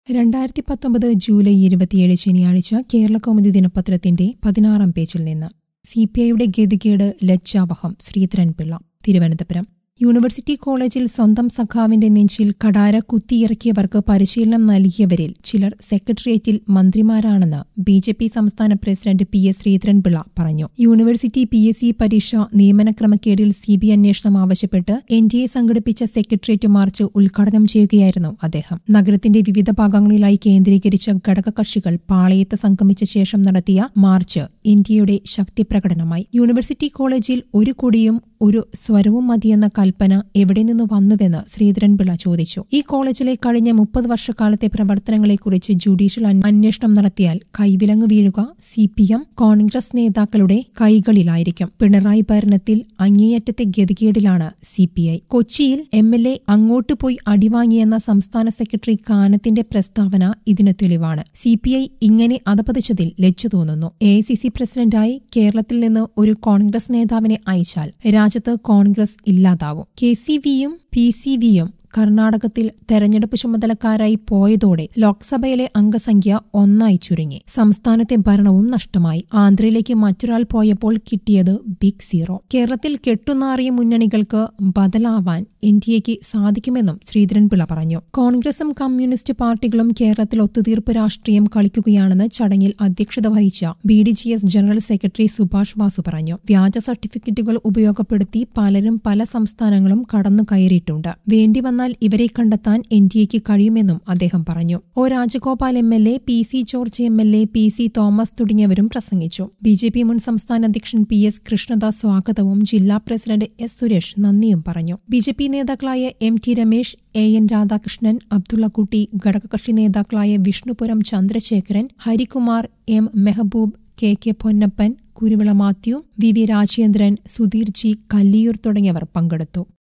രണ്ടായിരത്തി പത്തൊമ്പത് ജൂലൈ ഇരുപത്തിയേഴ് ശനിയാഴ്ച കേരളകൗമുദി ദിനപത്രത്തിന്റെ പതിനാറാം പേജിൽ നിന്ന് സി പി ഐയുടെ ഗതികേട് ലജ്ജാവഹം ശ്രീധരൻപിള്ള തിരുവനന്തപുരം യൂണിവേഴ്സിറ്റി കോളേജിൽ സ്വന്തം സഖാവിന്റെ നെഞ്ചിൽ കടാര കുത്തിയിറക്കിയവർക്ക് പരിശീലനം നൽകിയവരിൽ ചിലർ സെക്രട്ടേറിയറ്റിൽ മന്ത്രിമാരാണെന്ന് ബി ജെ പി സംസ്ഥാന പ്രസിഡന്റ് പി എസ് ശ്രീധരൻപിള്ള പറഞ്ഞു യൂണിവേഴ്സിറ്റി പി എസ് സി പരീക്ഷ നിയമന ക്രമക്കേടിൽ സി ബി അന്വേഷണം ആവശ്യപ്പെട്ട് എൻ ഡി എ സംഘടിപ്പിച്ച സെക്രട്ടേറിയറ്റ് മാർച്ച് ഉദ്ഘാടനം ചെയ്യുകയായിരുന്നു അദ്ദേഹം നഗരത്തിന്റെ വിവിധ ഭാഗങ്ങളിലായി കേന്ദ്രീകരിച്ച ഘടകകക്ഷികൾ പാളയത്ത് സംഗമിച്ച ശേഷം നടത്തിയ മാർച്ച് ഇന്ത്യയുടെ ശക്തി പ്രകടനമായി യൂണിവേഴ്സിറ്റി കോളേജിൽ ഒരു കൊടിയും ഒരു സ്വരവും മതിയെന്ന കൽപ്പന എവിടെ നിന്ന് വന്നുവെന്ന് ശ്രീധരൻപിള്ള ചോദിച്ചു ഈ കോളേജിലെ കഴിഞ്ഞ മുപ്പത് വർഷക്കാലത്തെ പ്രവർത്തനങ്ങളെക്കുറിച്ച് ജുഡീഷ്യൽ അന്വ- അന്വേഷണം നടത്തിയാൽ കൈവിലങ്ങ് വീഴുക സി പി എം കോൺഗ്രസ് നേതാക്കളുടെ കൈകളിലായിരിക്കും പിണറായി ഭരണത്തിൽ അങ്ങേയറ്റത്തെ ഗതികേടിലാണ് സി പി ഐ കൊച്ചിയിൽ എം എൽ എ അങ്ങോട്ട് പോയി അടിവാങ്ങിയെന്ന സംസ്ഥാന സെക്രട്ടറി കാനത്തിന്റെ പ്രസ്താവന ഇതിന് തെളിവാണ് സി പി ഐ ഇങ്ങനെ അധപതിച്ചതിൽ ലജ്ജ തോന്നുന്നു എ ഐ സി സി പ്രസിഡന്റായി കേരളത്തിൽ നിന്ന് ഒരു കോൺഗ്രസ് നേതാവിനെ അയച്ചാൽ രാജ്യത്ത് കോൺഗ്രസ് ഇല്ലാതാവും കെ സി വിയും പി സി വിയും കർണാടകത്തിൽ തെരഞ്ഞെടുപ്പ് ചുമതലക്കാരായി പോയതോടെ ലോക്സഭയിലെ അംഗസംഖ്യ ഒന്നായി ചുരുങ്ങി സംസ്ഥാനത്തെ ഭരണവും നഷ്ടമായി ആന്ധ്രയിലേക്ക് മറ്റൊരാൾ പോയപ്പോൾ കിട്ടിയത് ബിഗ് സീറോ കേരളത്തിൽ കെട്ടുനാറിയ മുന്നണികൾക്ക് ബദലാവാൻ ഇന്ത്യയ്ക്ക് സാധിക്കുമെന്നും ശ്രീധരൻപിള്ള പറഞ്ഞു കോൺഗ്രസും കമ്മ്യൂണിസ്റ്റ് പാർട്ടികളും കേരളത്തിൽ ഒത്തുതീർപ്പ് രാഷ്ട്രീയം കളിക്കുകയാണെന്ന് ചടങ്ങിൽ അധ്യക്ഷത വഹിച്ച B D G S general secretary Subhash Vasu പറഞ്ഞു വ്യാജ സർട്ടിഫിക്കറ്റുകൾ ഉപയോഗപ്പെടുത്തി പലരും പല സംസ്ഥാനങ്ങളും കടന്നു കയറിയിട്ടുണ്ട് വേണ്ടിവന്നാൽ ഇവരെ കണ്ടെത്താൻ എൻ ഡി എക്ക് കഴിയുമെന്നും അദ്ദേഹം പറഞ്ഞു O Rajagopal M L A P C George M L A P C Thomas തുടങ്ങിയവരും പ്രസംഗിച്ചു ബി ജെ പി മുൻ സംസ്ഥാന അധ്യക്ഷൻ പി എസ് കൃഷ്ണദാസ് സ്വാഗതവും ജില്ലാ പ്രസിഡന്റ് എസ് സുരേഷ് നന്ദിയും പറഞ്ഞു ബി ജെ പി നേതാക്കളായ M T Ramesh A N Radhakrishnan Abdullakutty ഘടകകക്ഷി നേതാക്കളായ Vishnupuram Chandrasekharan Harikumar M Mehaboob K K Ponnappan Kuruvila Mathew V V Rajendran Sudheer G Kalliyoor തുടങ്ങിയവർ പങ്കെടുത്തു